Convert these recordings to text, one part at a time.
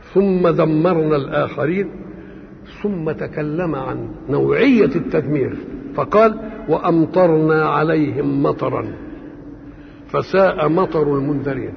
ثم دمرنا الآخرين ثم تكلم عن نوعية التدمير فقال وأمطرنا عليهم مطرا فساء مطر المنذرين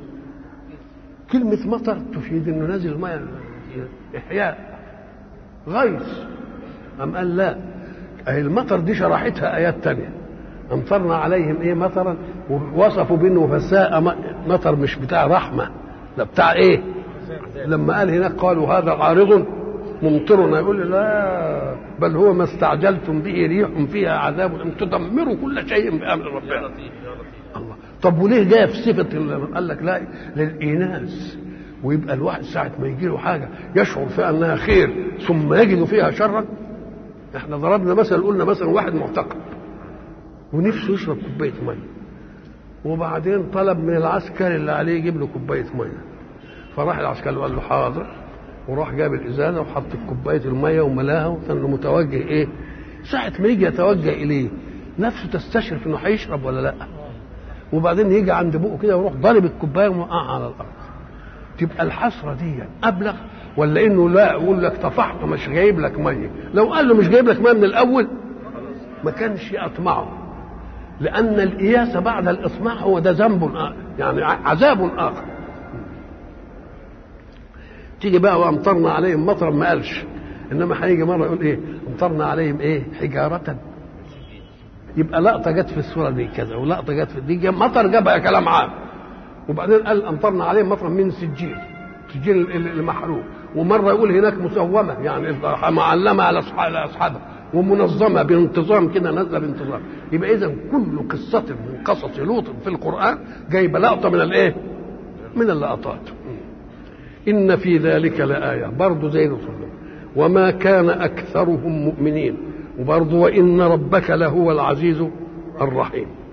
كلمة مطر تفيد انه نازل ماء احياء غيث أم قال لا أهي المطر دي شرحتها آيات تانية أمطرنا عليهم إيه مطرا ووصفوا بأنه فساء مطر مش بتاع رحمة ده بتاع إيه لما قال هناك قالوا هذا عارض ممطرنا يقول لا بل هو ما استعجلتم به ريح فيها عذاب ان تدمروا كل شيء بامر ربنا الله طب وليه جايه في صفه قال لك لا للايناس ويبقى الواحد ساعه ما يجي له حاجه يشعر فيها انها خير ثم يجد فيها شرا احنا ضربنا مثلا قلنا مثلا واحد معتقل ونفسه يشرب كوبايه ميه وبعدين طلب من العسكري اللي عليه يجيب له كوبايه ميه فراح العسكري وقال له حاضر وراح جاب الازازه وحط كوبايه الميه وملاها وكان متوجه ايه؟ ساعه ما يجي يتوجه اليه نفسه تستشرف انه هيشرب ولا لا؟ وبعدين يجي عند بقه كده ويروح ضارب الكوبايه وموقعها على الارض. تبقى الحسره دي ابلغ ولا انه لا يقول لك طفحت مش جايب لك ميه، لو قال له مش جايب لك ميه من الاول ما كانش اطمعه. لان الإياس بعد الاطماع هو ده ذنب آخر يعني عذاب اخر. تيجي بقى وامطرنا عليهم مطرا ما قالش انما هيجي مره يقول ايه امطرنا عليهم ايه حجاره يبقى لقطه جت في السوره دي كذا ولقطه جت في دي مطر جابها كلام عام وبعدين قال امطرنا عليهم مطرا من سجيل سجيل المحروق ومره يقول هناك مسومه يعني معلمه على اصحابها ومنظمه بانتظام كده نازله بانتظام يبقى اذا كل قصه من قصص لوط في القران جايبه لقطه من الايه؟ من اللقطات إن في ذلك لآية برضه زي رسول وما كان أكثرهم مؤمنين وبرضه وإن ربك لهو العزيز الرحيم